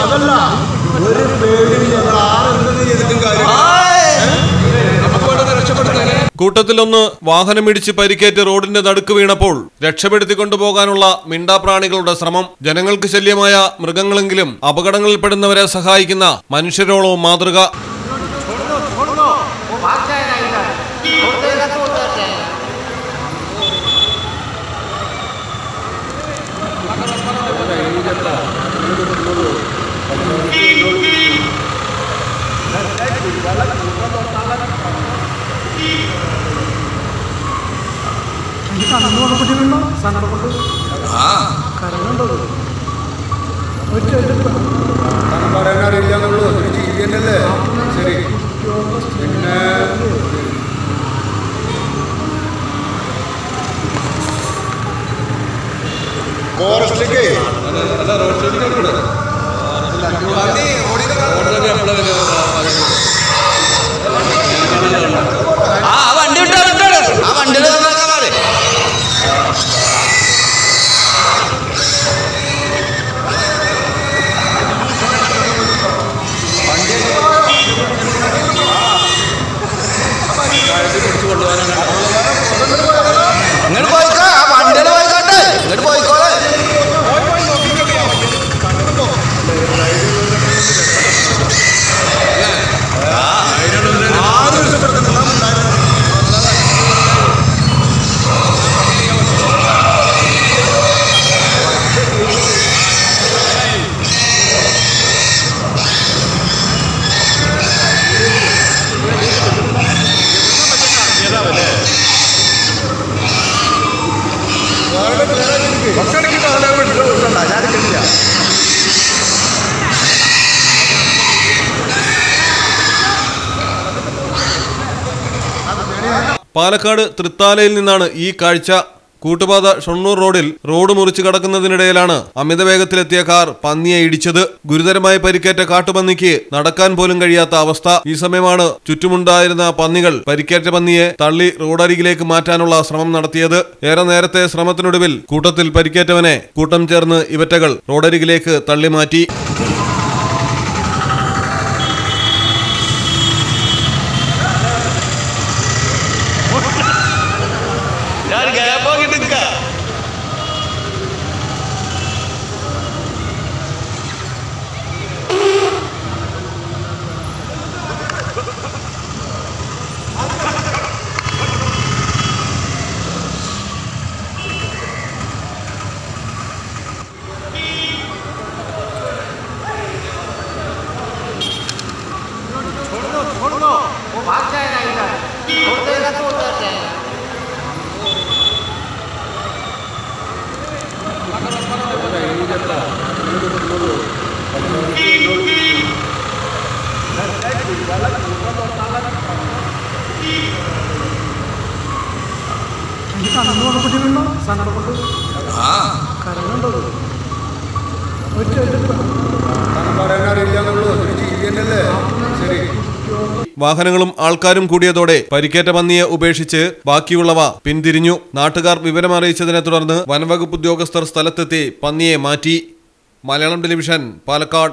അതല്ല ഒരു പേടിയും ഞങ്ങൾ ആരെന്തെങ്കിലും ചെയ്തിട്ടും കാര്യം കൂട്ടത്തിലൊന്ന് വാഹനമിടിച്ച് പരിക്കേറ്റ് റോഡിന്റെ നടുക്ക് വീണപ്പോൾ രക്ഷപ്പെടുത്തി കൊണ്ടുപോകാനുള്ള മിണ്ടാപ്രാണികളുടെ ശ്രമം ജനങ്ങൾക്ക് ശല്യമായ മൃഗങ്ങളെങ്കിലും അപകടങ്ങളിൽപ്പെടുന്നവരെ സഹായിക്കുന്ന മനുഷ്യരോളവും മാതൃക പറയാൻ അറിയില്ല എന്നുള്ളൂ ഒരു ജീവിയല്ലേ ശരി പിന്നെ ഫോറസ്റ്റിലേക്ക് ആ ആ വണ്ടി വിട്ടോ വിട്ടോ ആ വണ്ടിയിൽ നന്നാക്കാൻ മതി ഇങ്ങോട്ട് പോയിക്കോ ആ വണ്ടിയിൽ പോയിക്കോട്ടെ ഇങ്ങോട്ട് പോയിക്കോളെ പാലക്കാട് തൃത്താലയിൽ നിന്നാണ് ഈ കാഴ്ച കൂട്ടുപാത ഷൊണ്ണൂർ റോഡിൽ റോഡ് മുറിച്ച് കടക്കുന്നതിനിടയിലാണ് അമിത വേഗത്തിലെത്തിയ കാർ പന്നിയെ ഇടിച്ചത് ഗുരുതരമായി പരിക്കേറ്റ കാട്ടുപന്നിക്ക് നടക്കാൻ പോലും കഴിയാത്ത അവസ്ഥ ഈ സമയമാണ് ചുറ്റുമുണ്ടായിരുന്ന പന്നികൾ പരിക്കേറ്റ പന്നിയെ തള്ളി റോഡരികിലേക്ക് മാറ്റാനുള്ള ശ്രമം നടത്തിയത് ഏറെ നേരത്തെ ശ്രമത്തിനൊടുവിൽ കൂട്ടത്തിൽ പരിക്കേറ്റവനെ കൂട്ടം ചേർന്ന് ഇവറ്റകൾ റോഡരികിലേക്ക് തള്ളി മാറ്റി ഞാൻ ഗ്യാപ്പാക്കി നിൽക്കാം പറയാൻ അറിയില്ല എന്നുള്ളൂ ഒരു ജീവിയല്ലേ ശരി വാഹനങ്ങളും ആൾക്കാരും കൂടിയതോടെ പരിക്കേറ്റ പന്നിയെ ഉപേക്ഷിച്ച് ബാക്കിയുള്ളവ പിന്തിരിഞ്ഞു നാട്ടുകാർ വിവരമറിയിച്ചതിനെ തുടർന്ന് വനവകുപ്പ് ഉദ്യോഗസ്ഥർ സ്ഥലത്തെത്തി പന്നിയെ മാറ്റി Malayalam television Palakkad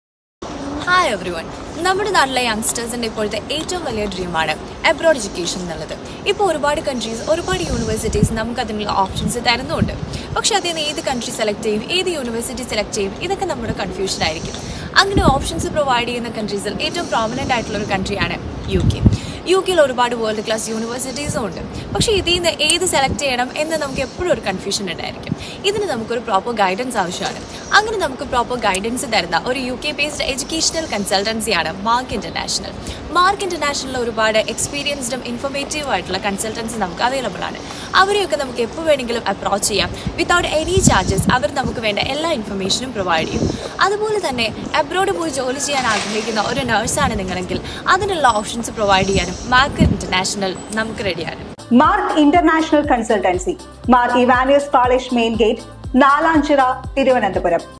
hi every one നമ്മുടെ നാട്ടിലെ യങ്സ്റ്റേഴ്സിന്റെ ഇപ്പോഴത്തെ ഏറ്റവും വലിയ ഡ്രീമാണ് അബ്രോഡ് എഡ്യൂക്കേഷൻ എന്നുള്ളത് ഇപ്പോൾ ഒരുപാട് കൺട്രീസ് ഒരുപാട് യൂണിവേഴ്സിറ്റീസ് നമുക്ക് അതിനുള്ള ഓപ്ഷൻസ് തരുന്നുണ്ട് പക്ഷെ അതിൽ നിന്ന് ഏത് കൺട്രി സെലക്ട് ചെയ്യും ഏത് യൂണിവേഴ്സിറ്റി സെലക്ട് ചെയ്യും ഇതൊക്കെ നമ്മുടെ കൺഫ്യൂഷൻ ആയിരിക്കും അങ്ങനെ ഓപ്ഷൻസ് പ്രൊവൈഡ് ചെയ്യുന്ന കൺട്രീസിൽ ഏറ്റവും പ്രോമിനൻ്റ് ആയിട്ടുള്ള ഒരു കൺട്രിയാണ് യു കെ യു കെയിൽ ഒരുപാട് വേൾഡ് ക്ലാസ് യൂണിവേഴ്സിറ്റീസും ഉണ്ട് പക്ഷേ ഇതിൽ നിന്ന് ഏത് സെലക്ട് ചെയ്യണം എന്ന് നമുക്ക് എപ്പോഴും ഒരു കൺഫ്യൂഷൻ ഉണ്ടായിരിക്കും ഇതിന് നമുക്കൊരു പ്രോപ്പർ ഗൈഡൻസ് ആവശ്യമാണ് അങ്ങനെ നമുക്ക് പ്രോപ്പർ ഗൈഡൻസ് തരുന്ന ഒരു യു കെ ബേസ്ഡ് എഡ്യൂക്കേഷണൽ കൺസൾട്ടൻസിയാണ് മാർക്ക് ഇന്റർനാഷണൽ മാർക്ക് ഇന്റർനാഷണലിൽ ഒരുപാട് എക്സ്പീരിയൻസ്ഡും ഇൻഫോർമേറ്റീവ് ആയിട്ടുള്ള കൺസൾട്ടൻസി നമുക്ക് അവൈലബിൾ ആണ് അവരെയൊക്കെ നമുക്ക് എപ്പോൾ വേണമെങ്കിലും അപ്രോച്ച് ചെയ്യാം വിത്തൗട്ട് എനി ചാർജസ് അവർ നമുക്ക് വേണ്ട എല്ലാ ഇൻഫർമേഷനും പ്രൊവൈഡ് ചെയ്യും അതുപോലെ തന്നെ അബ്രോഡ് പോയി ജോലി ചെയ്യാൻ ആഗ്രഹിക്കുന്ന ഒരു നഴ്സാണ് നിങ്ങളെങ്കിൽ അതിനുള്ള ഓപ്ഷൻസ് പ്രൊവൈഡ് ചെയ്യാനും മാർക്ക് ഇന്റർനാഷണൽ നമുക്ക് റെഡിയാണ് Mark International consultancy Mar Ivanios college main gate Nalanchira Thiruvananthapuram